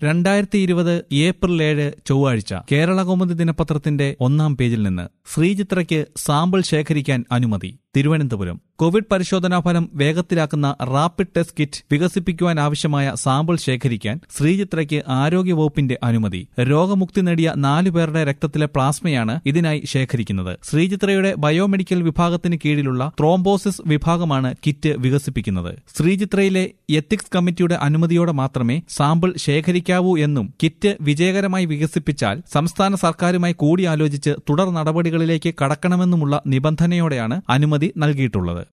രണ്ടായിരത്തി ഇരുപത് ഏപ്രിൽ ഏഴ് ചൊവ്വാഴ്ച കേരള കൗമുദി ദിനപത്രത്തിന്റെ ഒന്നാം പേജിൽ നിന്ന് ശ്രീചിത്രയ്ക്ക് സാമ്പിൾ ശേഖരിക്കാൻ അനുമതി തിരുവനന്തപുരം കോവിഡ് പരിശോധനാ ഫലം വേഗത്തിലാക്കുന്ന റാപ്പിഡ് ടെസ്റ്റ് കിറ്റ് വികസിപ്പിക്കുവാൻ ആവശ്യമായ സാമ്പിൾ ശേഖരിക്കാൻ ശ്രീചിത്രയ്ക്ക് ആരോഗ്യവകുപ്പിന്റെ അനുമതി രോഗമുക്തി നേടിയ നാലു പേരുടെ രക്തത്തിലെ പ്ലാസ്മയാണ് ഇതിനായി ശേഖരിക്കുന്നത് ശ്രീചിത്രയുടെ ബയോമെഡിക്കൽ വിഭാഗത്തിന് കീഴിലുള്ള ത്രോംബോസിസ് വിഭാഗമാണ് കിറ്റ് വികസിപ്പിക്കുന്നത് ശ്രീചിത്രയിലെ എത്തിക്സ് കമ്മിറ്റിയുടെ അനുമതിയോടെ മാത്രമേ സാമ്പിൾ ശേഖരിക്കാവൂ എന്നും കിറ്റ് വിജയകരമായി വികസിപ്പിച്ചാൽ സംസ്ഥാന സർക്കാരുമായി കൂടിയാലോചിച്ച് തുടർ നടപടികളിലേക്ക് കടക്കണമെന്നുമുള്ള നിബന്ധനയോടെയാണ് അനുമതി നൽകിയിട്ടുള്ളത്